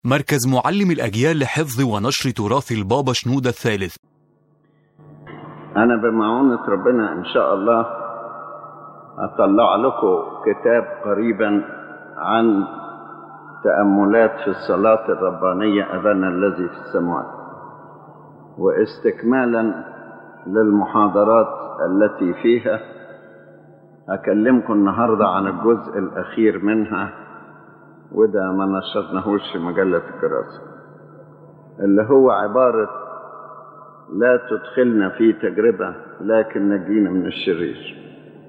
مركز معلم الأجيال لحفظ ونشر تراث البابا شنودة الثالث أنا بمعونة ربنا إن شاء الله أطلع لكم كتاب قريبا عن تأملات في الصلاة الربانية أبانا الذي في السماوات واستكمالا للمحاضرات التي فيها أكلمكم النهاردة عن الجزء الأخير منها وده ما نشرناهوش في مجلة الكراسة اللي هو عبارة لا تدخلنا في تجربة لكن نجينا من الشرير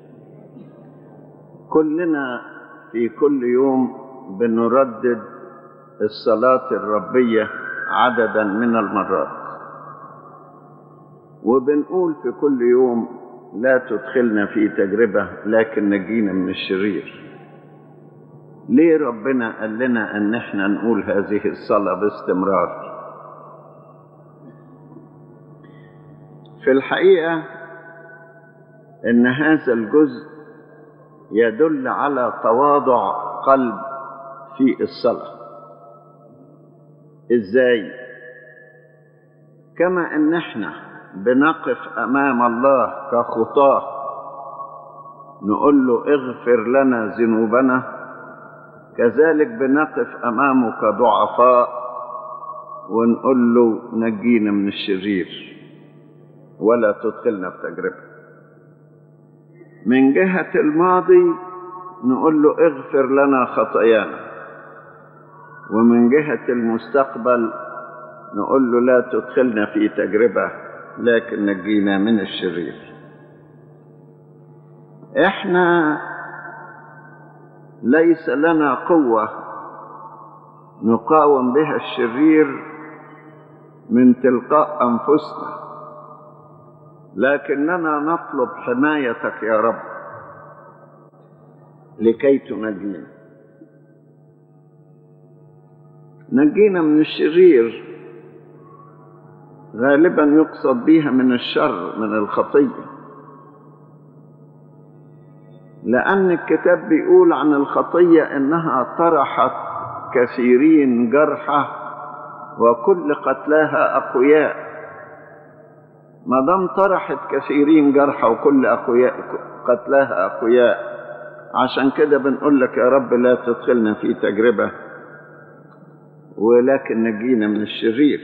كلنا في كل يوم بنردد الصلاة الربية عددا من المرات وبنقول في كل يوم لا تدخلنا في تجربة لكن نجينا من الشرير ليه ربنا قال لنا ان احنا نقول هذه الصلاة باستمرار في الحقيقة ان هذا الجزء يدل على تواضع قلب في الصلاة ازاي كما ان احنا بنقف امام الله كخطاه نقول له اغفر لنا ذنوبنا كذلك بنقف امامه كضعفاء ونقول له نجينا من الشرير ولا تدخلنا في تجربه من جهه الماضي نقول له اغفر لنا خطايانا ومن جهه المستقبل نقول له لا تدخلنا في تجربه لكن نجينا من الشرير احنا ليس لنا قوه نقاوم بها الشرير من تلقاء انفسنا لكننا نطلب حمايتك يا رب لكي تنجينا نجينا من الشرير غالبا يقصد بها من الشر من الخطيه لان الكتاب بيقول عن الخطيه انها طرحت كثيرين جرحى وكل قتلاها اقوياء ما دام طرحت كثيرين جرحى وكل اقوياء قتلاها اقوياء عشان كده بنقول لك يا رب لا تدخلنا في تجربه ولكن نجينا من الشرير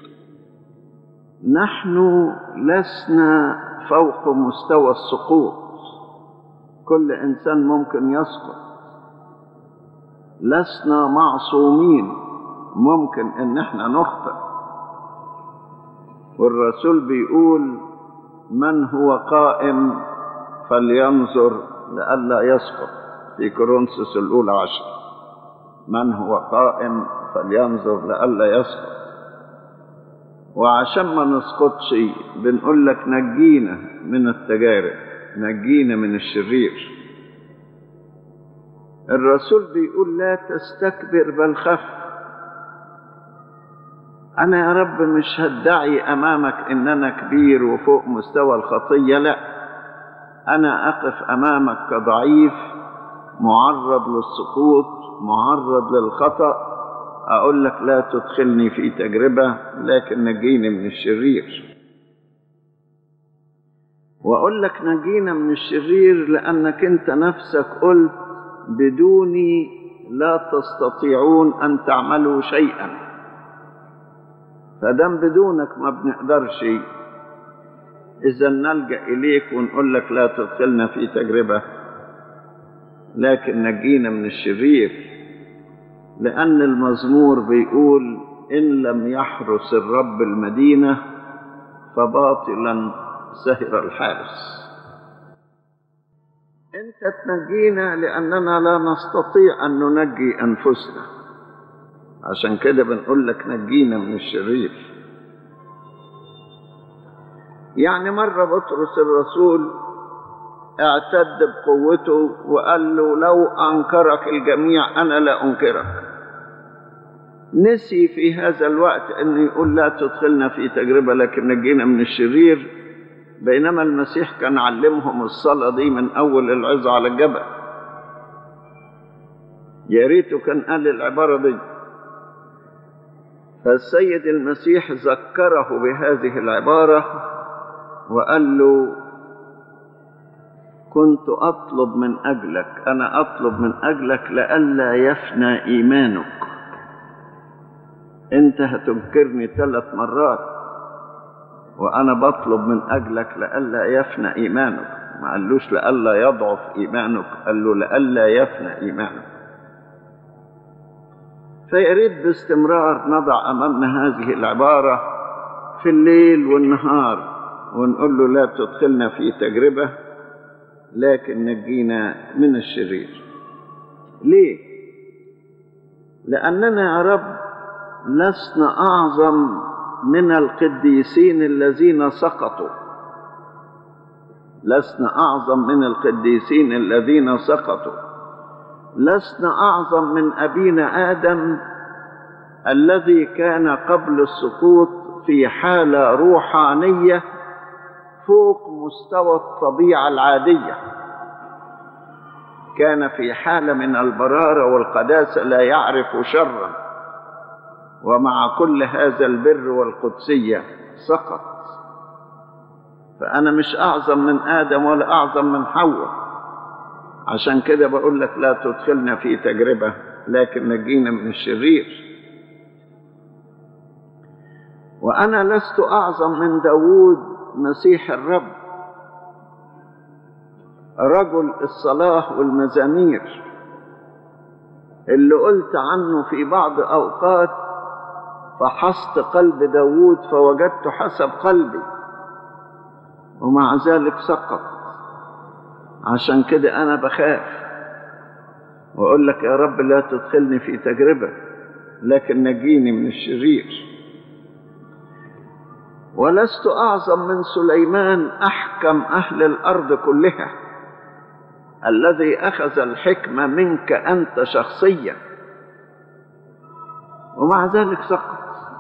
نحن لسنا فوق مستوى السقوط كل انسان ممكن يسقط لسنا معصومين ممكن ان احنا نخطئ والرسول بيقول من هو قائم فلينظر لئلا يسقط في كورنثوس الاولى عشر من هو قائم فلينظر لئلا يسقط وعشان ما نسقطش بنقول لك نجينا من التجارب نجينا من الشرير الرسول بيقول لا تستكبر بل خف انا يا رب مش هدعي امامك ان انا كبير وفوق مستوى الخطيه لا انا اقف امامك كضعيف معرض للسقوط معرض للخطأ أقول لك لا تدخلني في تجربة لكن نجيني من الشرير وأقول لك نجينا من الشرير لأنك أنت نفسك قلت بدوني لا تستطيعون أن تعملوا شيئا فدام بدونك ما بنقدرش إذا نلجأ إليك ونقول لك لا تدخلنا في تجربة لكن نجينا من الشرير لأن المزمور بيقول إن لم يحرس الرب المدينة فباطلا سهر الحارس أنت تنجينا لأننا لا نستطيع أن ننجي أنفسنا عشان كده بنقول لك نجينا من الشرير يعني مرة بطرس الرسول اعتد بقوته وقال له لو أنكرك الجميع أنا لا أنكرك نسي في هذا الوقت أن يقول لا تدخلنا في تجربة لكن نجينا من الشرير بينما المسيح كان علمهم الصلاة دي من أول العظة على الجبل يا ريته كان قال العبارة دي فالسيد المسيح ذكره بهذه العبارة وقال له كنت أطلب من أجلك أنا أطلب من أجلك لئلا يفنى إيمانك أنت هتنكرني ثلاث مرات وأنا بطلب من أجلك لئلا يفنى إيمانك ما قالوش لئلا يضعف إيمانك قال له لئلا يفنى إيمانك فيريد باستمرار نضع أمامنا هذه العبارة في الليل والنهار ونقول له لا تدخلنا في تجربة لكن نجينا من الشرير ليه لأننا يا رب لسنا أعظم من القديسين الذين سقطوا لسنا أعظم من القديسين الذين سقطوا لسنا أعظم من أبينا آدم الذي كان قبل السقوط في حالة روحانية فوق مستوى الطبيعة العادية كان في حالة من البرارة والقداسة لا يعرف شرا ومع كل هذا البر والقدسية سقط فأنا مش أعظم من آدم ولا أعظم من حواء عشان كده بقول لك لا تدخلنا في تجربة لكن نجينا من الشرير وأنا لست أعظم من داوود مسيح الرب رجل الصلاة والمزامير اللي قلت عنه في بعض أوقات فحصت قلب داوود فوجدت حسب قلبي ومع ذلك سقط عشان كده أنا بخاف وأقول لك يا رب لا تدخلني في تجربة لكن نجيني من الشرير ولست أعظم من سليمان أحكم أهل الأرض كلها الذي أخذ الحكمة منك أنت شخصيا ومع ذلك سقط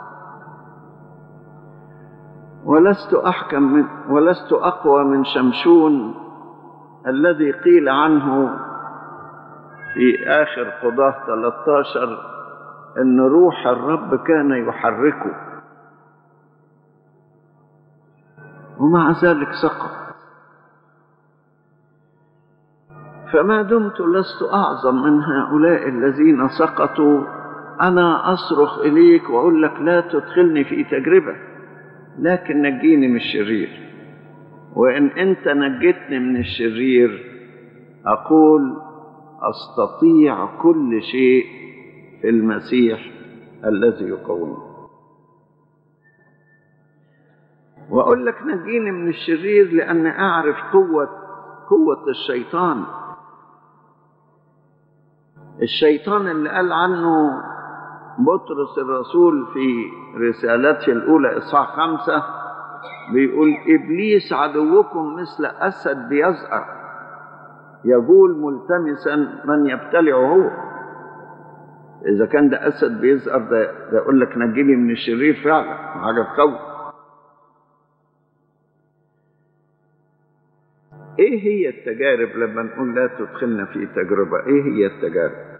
ولست أحكم من ولست أقوى من شمشون الذي قيل عنه في آخر قضاة 13 أن روح الرب كان يحركه ومع ذلك سقط فما دمت لست أعظم من هؤلاء الذين سقطوا أنا أصرخ إليك وأقول لك لا تدخلني في تجربة لكن نجيني من الشرير وإن أنت نجيتني من الشرير أقول أستطيع كل شيء في المسيح الذي يقومني وأقول لك نجيني من الشرير لأني أعرف قوة قوة الشيطان الشيطان اللي قال عنه بطرس الرسول في رسالته الأولى إصحاح خمسة بيقول إبليس عدوكم مثل أسد بيزأر يقول ملتمسا من يبتلعه هو إذا كان ده أسد بيزأر ده, ده يقول لك نجيني من الشرير فعلا حاجة تخوف ايه هي التجارب لما نقول لا تدخلنا في تجربة ايه هي التجارب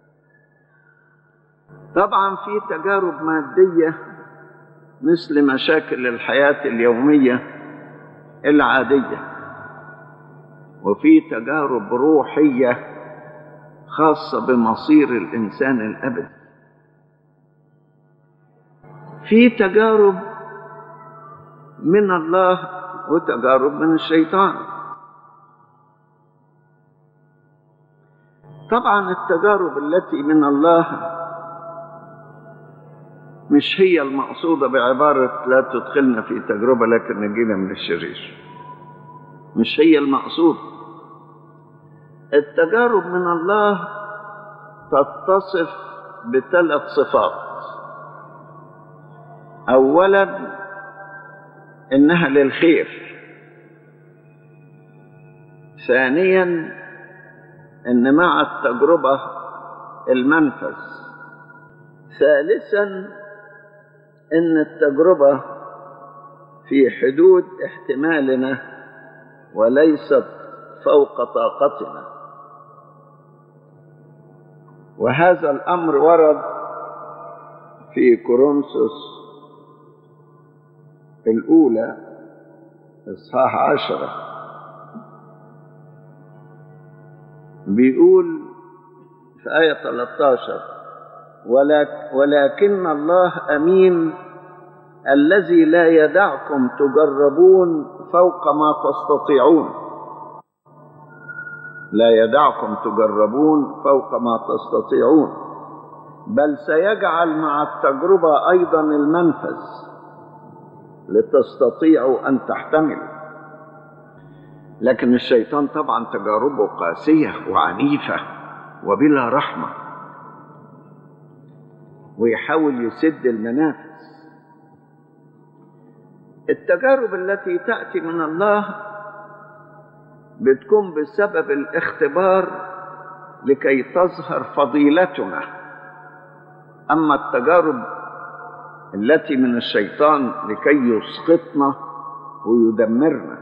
طبعا في تجارب مادية مثل مشاكل الحياة اليومية العادية وفي تجارب روحية خاصة بمصير الإنسان الأبدي في تجارب من الله وتجارب من الشيطان طبعا التجارب التي من الله مش هي المقصودة بعبارة لا تدخلنا في تجربة لكن نجينا من الشرير مش هي المقصود التجارب من الله تتصف بثلاث صفات أولا إنها للخير ثانيا ان مع التجربه المنفذ ثالثا ان التجربه في حدود احتمالنا وليست فوق طاقتنا وهذا الامر ورد في كورنثوس الأولى إصحاح عشرة بيقول في آية 13 ولك ولكن الله أمين الذي لا يدعكم تجربون فوق ما تستطيعون لا يدعكم تجربون فوق ما تستطيعون بل سيجعل مع التجربة أيضا المنفذ لتستطيعوا أن تحتملوا لكن الشيطان طبعا تجاربه قاسية وعنيفة وبلا رحمة ويحاول يسد المنافذ التجارب التي تأتي من الله بتكون بسبب الاختبار لكي تظهر فضيلتنا أما التجارب التي من الشيطان لكي يسقطنا ويدمرنا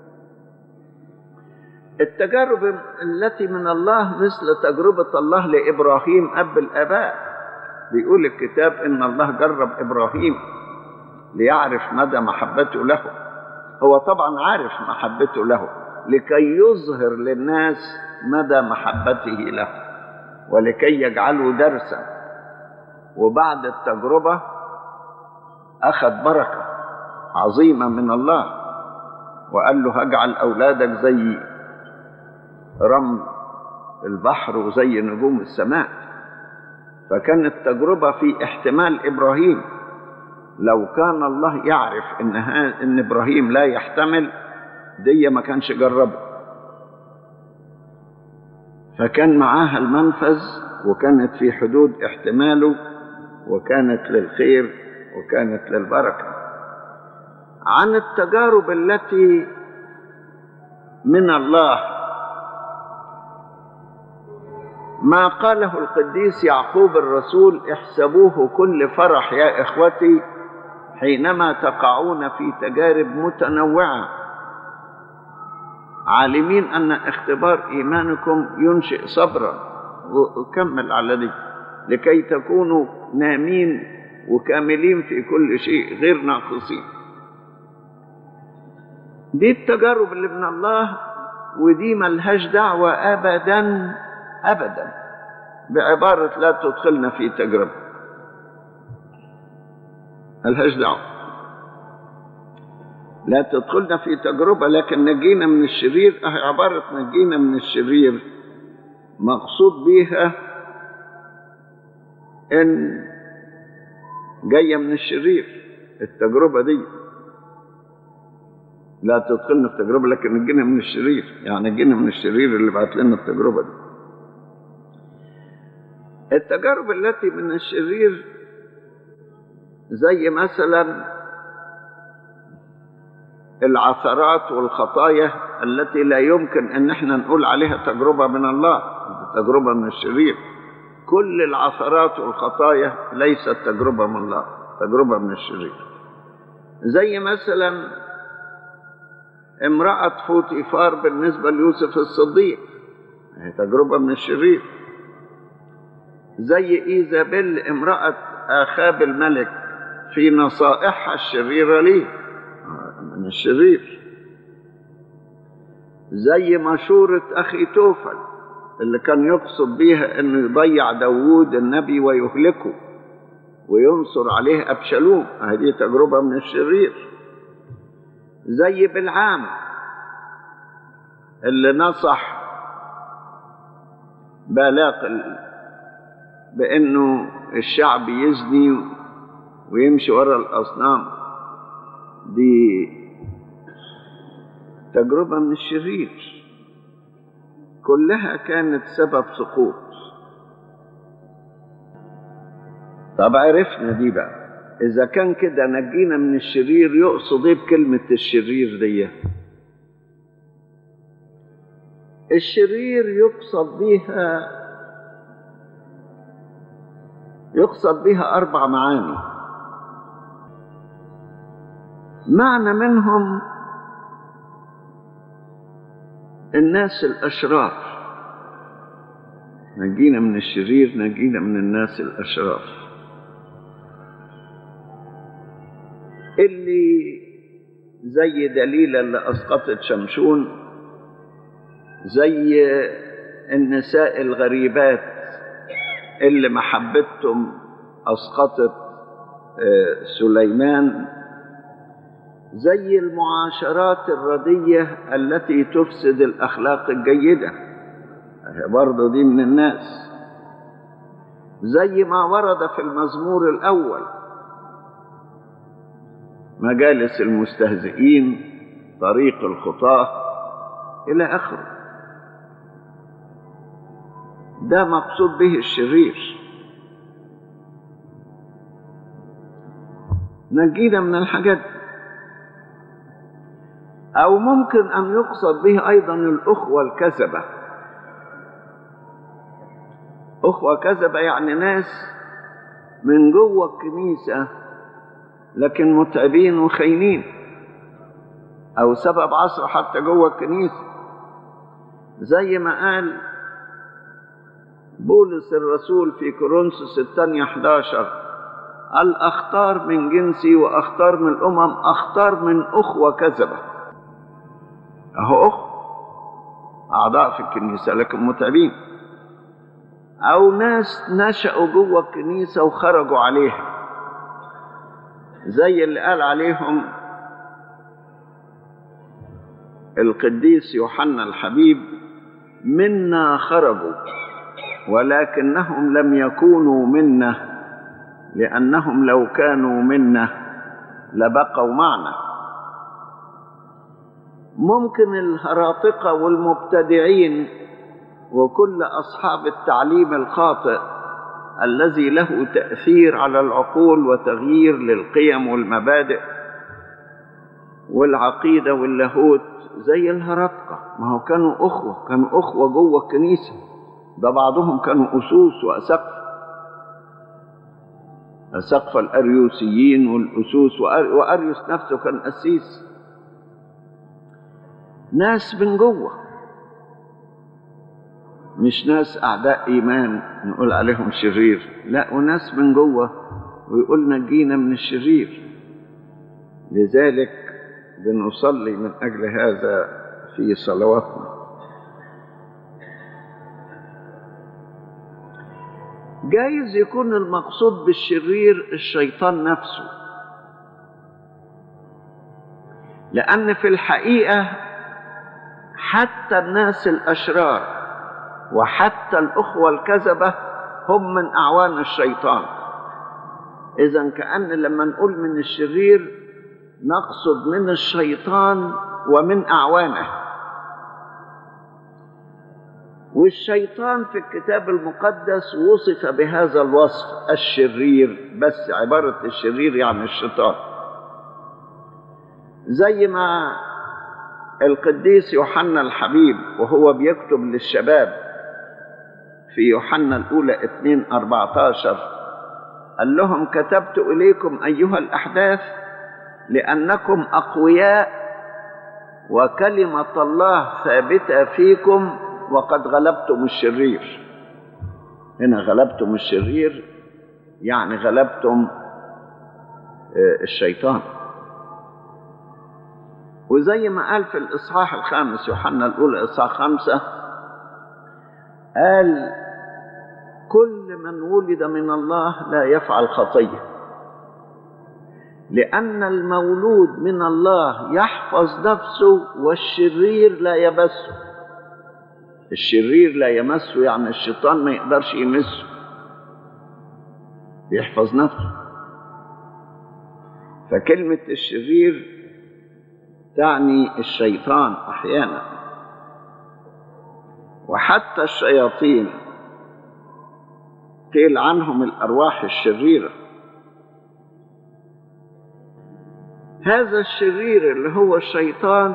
التجارب التي من الله مثل تجربة الله لإبراهيم أب الآباء بيقول الكتاب إن الله جرب إبراهيم ليعرف مدى محبته له هو طبعا عارف محبته له لكي يظهر للناس مدى محبته له ولكي يجعله درسا وبعد التجربة أخذ بركة عظيمة من الله وقال له هجعل أولادك زي رمل البحر وزي نجوم السماء فكانت تجربة في احتمال إبراهيم لو كان الله يعرف إن, إن إبراهيم لا يحتمل دي ما كانش جربه فكان معاها المنفذ وكانت في حدود احتماله وكانت للخير وكانت للبركة عن التجارب التي من الله ما قاله القديس يعقوب الرسول احسبوه كل فرح يا اخوتي حينما تقعون في تجارب متنوعه عالمين ان اختبار ايمانكم ينشئ صبرا وكمل على دي لكي تكونوا نامين وكاملين في كل شيء غير ناقصين دي التجارب اللي من الله ودي ملهاش دعوة أبدا أبدا بعبارة لا تدخلنا في تجربة ملهاش دعوة لا تدخلنا في تجربة لكن نجينا من الشرير أهي عبارة نجينا من الشرير مقصود بيها إن جاية من الشرير التجربة دي لا تدخلنا في تجربة لكن نجينا من الشرير يعني نجينا من الشرير اللي بعت لنا التجربة دي التجارب التي من الشرير زي مثلا العثرات والخطايا التي لا يمكن ان احنا نقول عليها تجربة من الله تجربة من الشرير كل العثرات والخطايا ليست تجربة من الله تجربة من الشرير زي مثلا امرأة فوتيفار بالنسبة ليوسف الصديق هي تجربة من الشرير زي إيزابيل امرأة آخاب الملك في نصائحها الشريرة ليه من الشرير زي مشورة أخي توفل اللي كان يقصد بيها انه يضيع داوود النبي ويهلكه وينصر عليه ابشالوم هذه تجربه من الشرير زي بالعام اللي نصح بالاق بانه الشعب يزني ويمشي ورا الاصنام دي تجربه من الشرير كلها كانت سبب سقوط طب عرفنا دي بقى إذا كان كده نجينا من الشرير يقصد إيه بكلمة الشرير دي؟ الشرير يقصد بها يقصد بها أربع معاني معنى منهم الناس الأشرار نجينا من الشرير نجينا من الناس الأشرار اللي زي دليلة اللي أسقطت شمشون زي النساء الغريبات اللي محبتهم أسقطت سليمان زي المعاشرات الردية التي تفسد الأخلاق الجيدة برضه دي من الناس زي ما ورد في المزمور الأول مجالس المستهزئين طريق الخطاة إلى آخره ده مقصود به الشرير نجينا من الحاجات دي أو ممكن أن يقصد به أيضا الأخوة الكذبة أخوة كذبة يعني ناس من جوه الكنيسة لكن متعبين وخاينين أو سبب عصر حتى جوه الكنيسة زي ما قال بولس الرسول في كورنثوس الثانية 11 قال أختار من جنسي وأختار من الأمم أختار من أخوة كذبة أهو أخ أعضاء في الكنيسة لكن متعبين أو ناس نشأوا جوه الكنيسة وخرجوا عليها زي اللي قال عليهم القديس يوحنا الحبيب منا خرجوا ولكنهم لم يكونوا منا لأنهم لو كانوا منا لبقوا معنا ممكن الهراطقة والمبتدعين وكل أصحاب التعليم الخاطئ الذي له تأثير على العقول وتغيير للقيم والمبادئ والعقيدة واللاهوت زي الهرطقة ما هو كانوا أخوة كانوا أخوة جوه الكنيسة ده بعضهم كانوا أسوس وأسقف أسقف الأريوسيين والأسوس وأريوس نفسه كان أسيس ناس من جوه مش ناس أعداء إيمان نقول عليهم شرير لا وناس من جوه ويقول نجينا من الشرير لذلك بنصلي من أجل هذا في صلواتنا جايز يكون المقصود بالشرير الشيطان نفسه لأن في الحقيقة حتى الناس الأشرار وحتى الأخوة الكذبة هم من أعوان الشيطان إذا كأن لما نقول من الشرير نقصد من الشيطان ومن أعوانه والشيطان في الكتاب المقدس وصف بهذا الوصف الشرير بس عبارة الشرير يعني الشيطان زي ما القديس يوحنا الحبيب وهو بيكتب للشباب في يوحنا الأولى 2 14 قال لهم كتبت إليكم أيها الأحداث لأنكم أقوياء وكلمة الله ثابتة فيكم وقد غلبتم الشرير هنا غلبتم الشرير يعني غلبتم الشيطان وزي ما قال في الإصحاح الخامس يوحنا الأولى إصحاح خمسة قال كل من ولد من الله لا يفعل خطيه لأن المولود من الله يحفظ نفسه والشرير لا يمسه الشرير لا يمسه يعني الشيطان ما يقدرش يمسه يحفظ نفسه فكلمة الشرير تعني الشيطان أحيانا وحتى الشياطين قيل عنهم الأرواح الشريرة هذا الشرير اللي هو الشيطان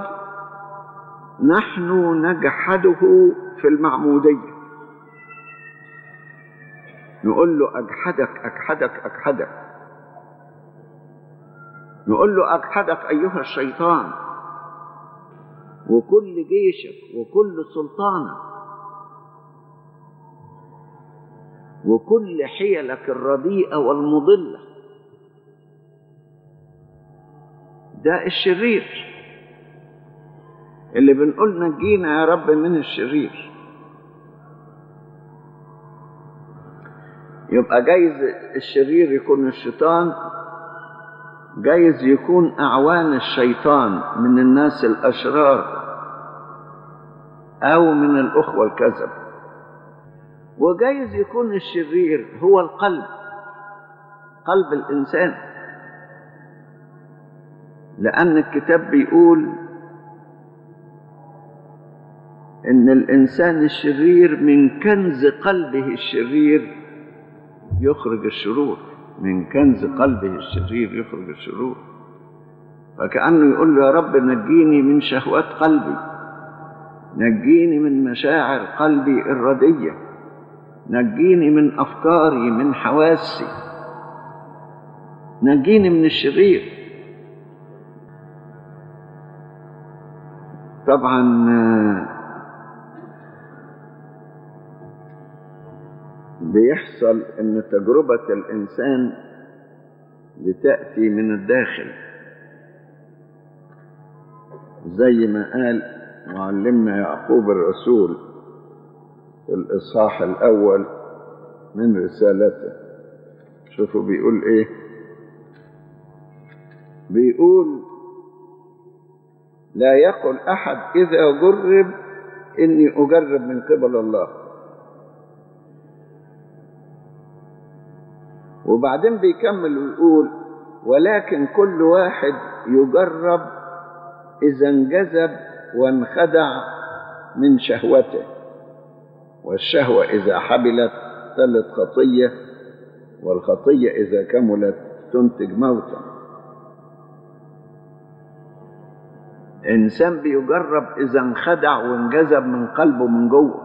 نحن نجحده في المعمودية نقول له أجحدك أجحدك أجحدك نقول له أجحدك أيها الشيطان وكل جيشك وكل سلطانك وكل حيلك الرديئة والمضلة ده الشرير اللي بنقول نجينا يا رب من الشرير يبقى جايز الشرير يكون الشيطان جايز يكون أعوان الشيطان من الناس الأشرار أو من الأخوة الكذب وجايز يكون الشرير هو القلب قلب الإنسان لأن الكتاب بيقول إن الإنسان الشرير من كنز قلبه الشرير يخرج الشرور من كنز قلبه الشرير يخرج الشرور فكأنه يقول له يا رب نجيني من شهوات قلبي نجيني من مشاعر قلبي الردية نجيني من أفكاري من حواسي نجيني من الشرير طبعا بيحصل ان تجربة الانسان بتأتي من الداخل زي ما قال معلمنا يعقوب الرسول في الإصحاح الأول من رسالته شوفوا بيقول إيه بيقول لا يقل أحد إذا جرب إني أجرب من قبل الله وبعدين بيكمل ويقول ولكن كل واحد يجرب إذا انجذب وانخدع من شهوته والشهوة إذا حبلت تلت خطية والخطية إذا كملت تنتج موتا إنسان بيجرب إذا انخدع وانجذب من قلبه من جوه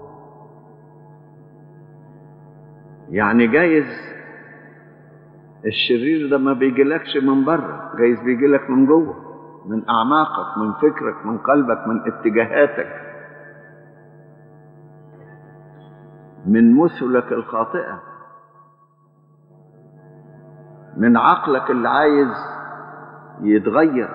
يعني جايز الشرير ده ما بيجيلكش من بره جايز بيجيلك من جوه من اعماقك من فكرك من قلبك من اتجاهاتك من مثلك الخاطئه من عقلك اللي عايز يتغير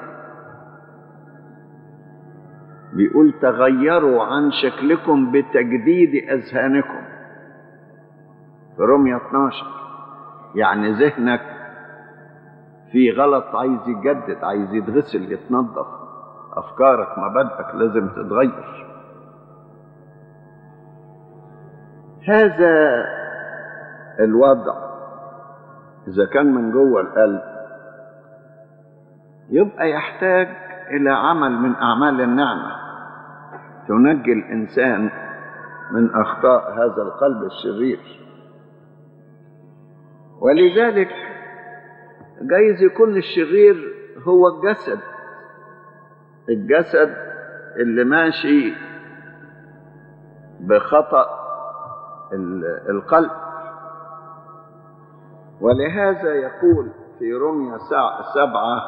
بيقول تغيروا عن شكلكم بتجديد اذهانكم في رمية 12 يعني ذهنك في غلط عايز يتجدد عايز يتغسل يتنظف افكارك مبادئك لازم تتغير هذا الوضع اذا كان من جوه القلب يبقى يحتاج الى عمل من اعمال النعمه تنجي الانسان من اخطاء هذا القلب الشرير ولذلك جايز يكون الشرير هو الجسد الجسد اللي ماشي بخطأ القلب ولهذا يقول في رمية سبعة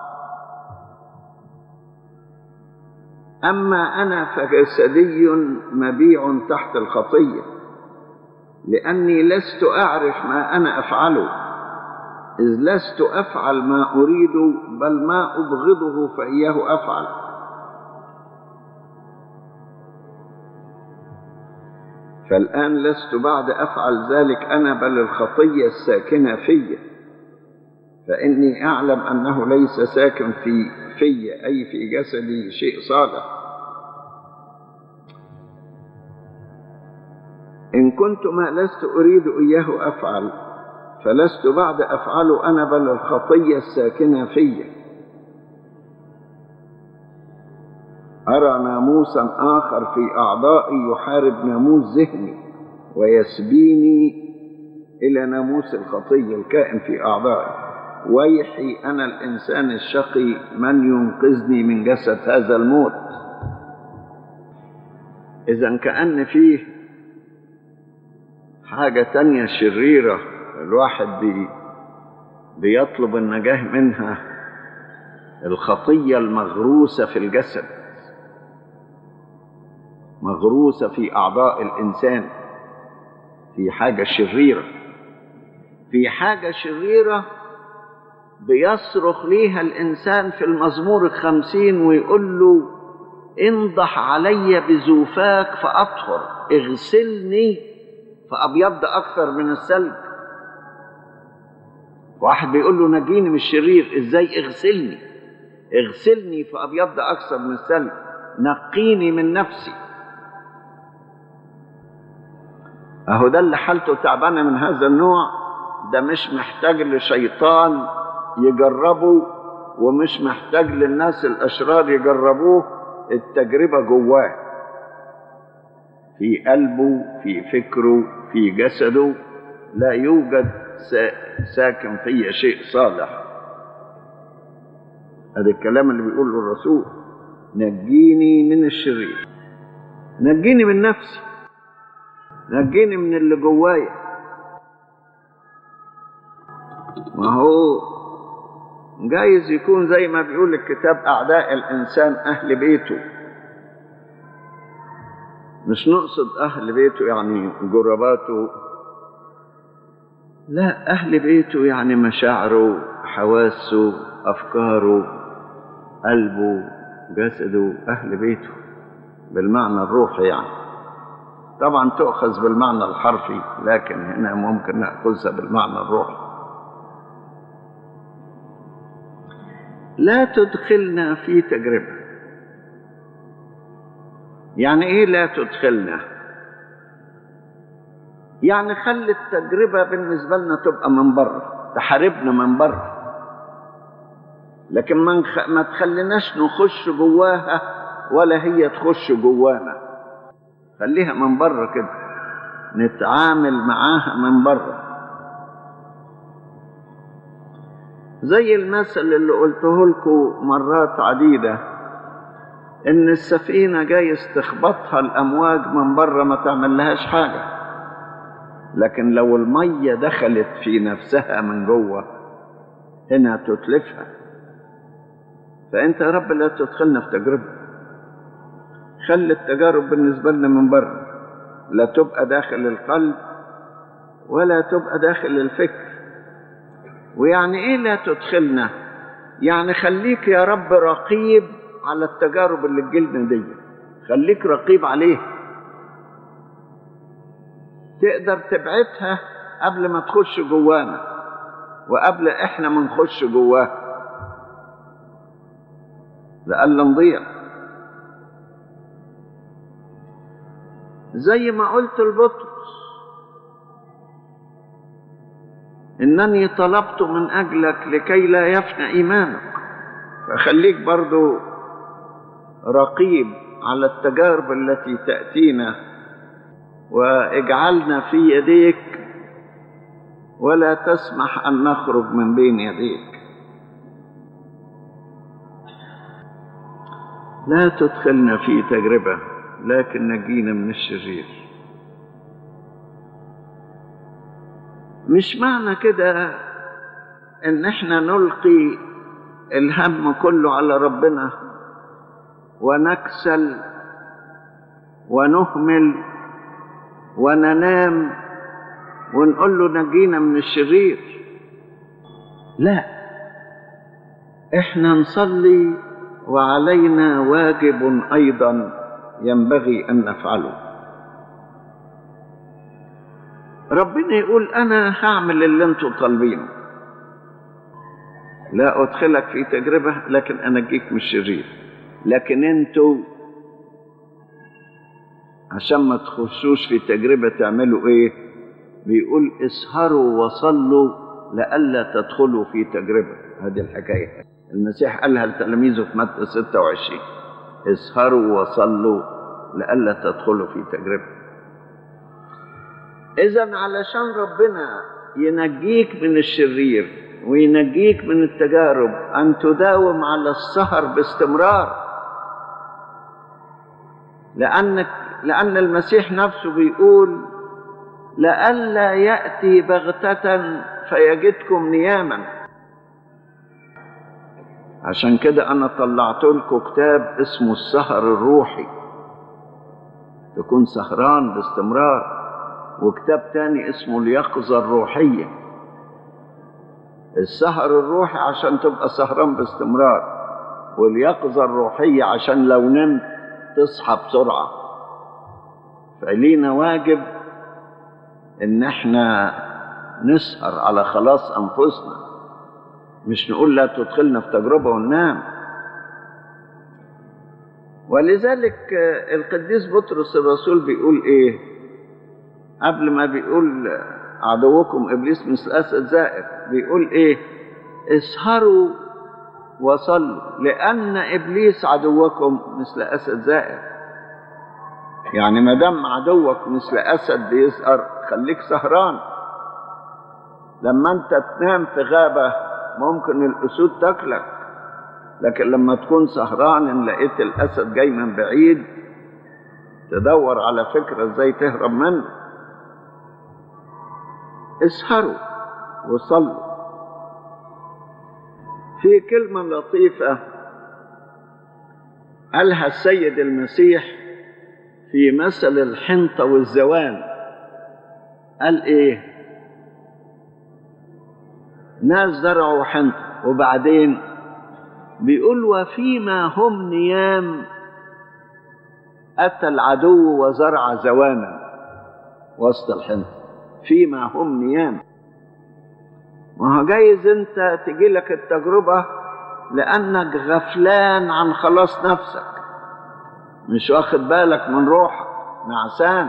أما أنا فجسدي مبيع تحت الخطية لأني لست أعرف ما أنا أفعله إذ لست أفعل ما أريد بل ما أبغضه فإياه أفعل فالآن لست بعد أفعل ذلك أنا بل الخطية الساكنة في فإني أعلم أنه ليس ساكن في في أي في جسدي شيء صالح إن كنت ما لست أريد إياه أفعل فلست بعد أفعله أنا بل الخطية الساكنة في أرى ناموسا آخر في أعضائي يحارب ناموس ذهني ويسبيني إلى ناموس الخطية الكائن في أعضائي ويحي أنا الإنسان الشقي من ينقذني من جسد هذا الموت إذا كأن فيه حاجة تانية شريرة الواحد بي بيطلب النجاة منها الخطية المغروسة في الجسد مغروسة في أعضاء الإنسان في حاجة شريرة في حاجة شريرة بيصرخ ليها الإنسان في المزمور الخمسين ويقول له انضح علي بزوفاك فأطهر اغسلني فأبيض أكثر من الثلج واحد بيقول له نجيني من الشرير ازاي اغسلني اغسلني فأبيض أكثر من الثلج نقيني من نفسي أهو ده اللي حالته تعبانة من هذا النوع ده مش محتاج لشيطان يجربه ومش محتاج للناس الأشرار يجربوه التجربة جواه في قلبه في فكره في جسده لا يوجد ساكن في شيء صالح هذا الكلام اللي بيقوله الرسول نجيني من الشرير نجيني من نفسي نجيني من اللي جوايا ما هو جايز يكون زي ما بيقول الكتاب أعداء الإنسان أهل بيته مش نقصد أهل بيته يعني جرباته لا أهل بيته يعني مشاعره حواسه أفكاره قلبه جسده أهل بيته بالمعنى الروحي يعني طبعا تؤخذ بالمعنى الحرفي لكن هنا ممكن نأخذها بالمعنى الروحي لا تدخلنا في تجربة يعني ايه لا تدخلنا يعني خلي التجربة بالنسبة لنا تبقى من بره تحاربنا من بره لكن ما, نخ... ما تخليناش نخش جواها ولا هي تخش جوانا خليها من بره كده نتعامل معاها من بره زي المثل اللي قلته لكم مرات عديدة إن السفينة جاي تخبطها الأمواج من بره ما تعملهاش حاجة لكن لو المية دخلت في نفسها من جوه هنا تتلفها فأنت يا رب لا تدخلنا في تجربة خلي التجارب بالنسبة لنا من بره لا تبقى داخل القلب ولا تبقى داخل الفكر ويعني ايه لا تدخلنا يعني خليك يا رب رقيب على التجارب اللي تجيلنا دي خليك رقيب عليها تقدر تبعتها قبل ما تخش جوانا وقبل احنا ما نخش جواها لألا نضيع زي ما قلت لبطرس إنني طلبت من أجلك لكي لا يفنى إيمانك فخليك برضو رقيب على التجارب التي تأتينا واجعلنا في يديك ولا تسمح أن نخرج من بين يديك لا تدخلنا في تجربة لكن نجينا من الشرير مش معنى كده ان احنا نلقي الهم كله على ربنا ونكسل ونهمل وننام ونقول له نجينا من الشرير لا احنا نصلي وعلينا واجب ايضا ينبغي ان نفعله ربنا يقول انا هعمل اللي انتوا طالبينه لا ادخلك في تجربه لكن انجيك من الشرير لكن انتوا عشان ما تخشوش في تجربه تعملوا ايه بيقول اسهروا وصلوا لئلا تدخلوا في تجربه هذه الحكايه المسيح قالها لتلاميذه في متى 26 اسهروا وصلوا لئلا تدخلوا في تجربه اذا علشان ربنا ينجيك من الشرير وينجيك من التجارب ان تداوم على السهر باستمرار لانك لان المسيح نفسه بيقول لئلا ياتي بغته فيجدكم نياما عشان كده انا طلعت لكم كتاب اسمه السهر الروحي تكون سهران باستمرار وكتاب تاني اسمه اليقظة الروحية السهر الروحي عشان تبقى سهران باستمرار واليقظة الروحية عشان لو نمت تصحى بسرعة فلينا واجب ان احنا نسهر على خلاص انفسنا مش نقول لا تدخلنا في تجربة وننام ولذلك القديس بطرس الرسول بيقول ايه قبل ما بيقول عدوكم ابليس مثل اسد زائر بيقول ايه اسهروا وصلوا لان ابليس عدوكم مثل اسد زائر يعني ما دام عدوك مثل اسد بيسهر خليك سهران لما انت تنام في غابه ممكن الاسود تاكلك لكن لما تكون سهران ان لقيت الاسد جاي من بعيد تدور على فكره ازاي تهرب منه اسهروا وصلوا في كلمة لطيفة قالها السيد المسيح في مثل الحنطة والزوان قال ايه ناس زرعوا حنطة وبعدين بيقول وفيما هم نيام أتى العدو وزرع زوانا وسط الحنطة فيما هم نيام ما هو جايز انت تجي لك التجربة لأنك غفلان عن خلاص نفسك مش واخد بالك من روحك نعسان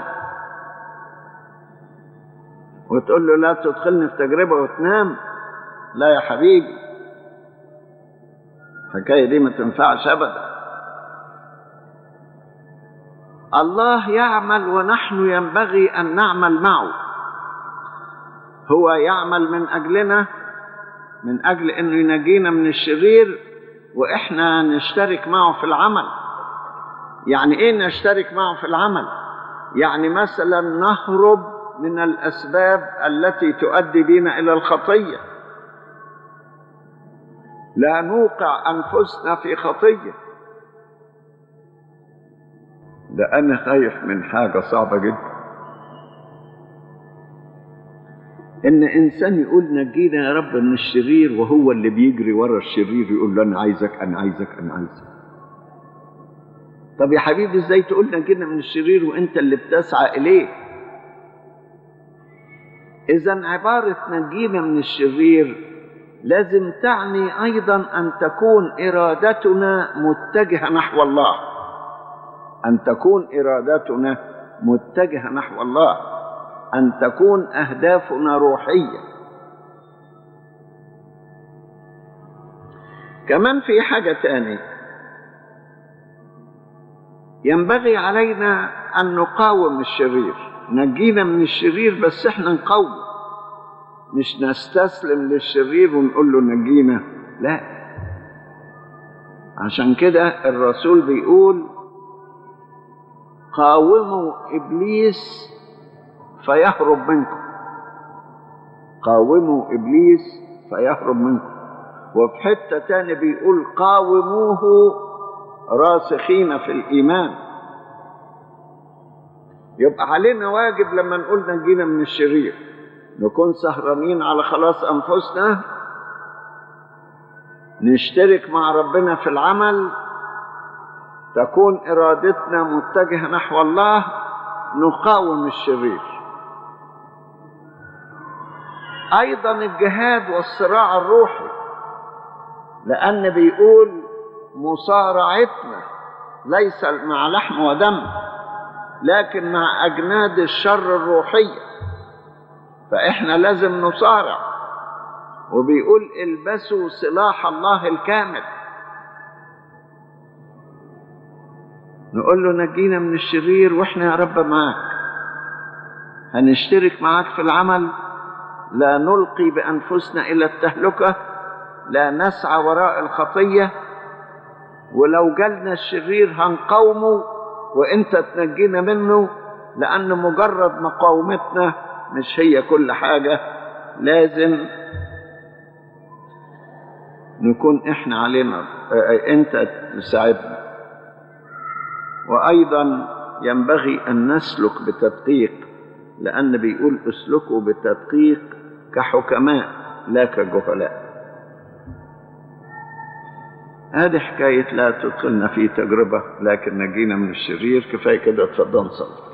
وتقول له لا تدخلني في تجربة وتنام لا يا حبيبي الحكاية دي ما تنفعش أبدا الله يعمل ونحن ينبغي أن نعمل معه هو يعمل من أجلنا من أجل أنه ينجينا من الشرير وإحنا نشترك معه في العمل يعني إيه نشترك معه في العمل يعني مثلا نهرب من الأسباب التي تؤدي بنا إلى الخطية لا نوقع أنفسنا في خطية ده أنا خايف من حاجة صعبة جدا ان انسان يقول نجينا يا رب من الشرير وهو اللي بيجري ورا الشرير يقول له انا عايزك انا عايزك انا عايزك طب يا حبيبي ازاي تقول نجينا من الشرير وانت اللي بتسعى اليه اذا عباره نجينا من الشرير لازم تعني ايضا ان تكون ارادتنا متجهه نحو الله ان تكون ارادتنا متجهه نحو الله ان تكون اهدافنا روحيه كمان في حاجه تاني ينبغي علينا ان نقاوم الشرير نجينا من الشرير بس احنا نقاوم مش نستسلم للشرير ونقول له نجينا لا عشان كده الرسول بيقول قاوموا ابليس فيهرب منكم قاوموا ابليس فيهرب منكم وفي حته تاني بيقول قاوموه راسخين في الايمان يبقى علينا واجب لما نقول نجينا من الشرير نكون سهرانين على خلاص انفسنا نشترك مع ربنا في العمل تكون ارادتنا متجهه نحو الله نقاوم الشرير ايضا الجهاد والصراع الروحي لان بيقول مصارعتنا ليس مع لحم ودم لكن مع اجناد الشر الروحيه فاحنا لازم نصارع وبيقول البسوا سلاح الله الكامل نقول له نجينا من الشرير واحنا يا رب معاك هنشترك معاك في العمل لا نلقي بانفسنا الى التهلكه لا نسعى وراء الخطيه ولو جالنا الشرير هنقاومه وانت تنجينا منه لان مجرد مقاومتنا مش هي كل حاجه لازم نكون احنا علينا انت تساعدنا وايضا ينبغي ان نسلك بتدقيق لان بيقول اسلكوا بالتدقيق كحكماء لا كجهلاء هذه حكاية لا تدخلنا في تجربة لكن نجينا من الشرير كفاية كده اتفضل نصلي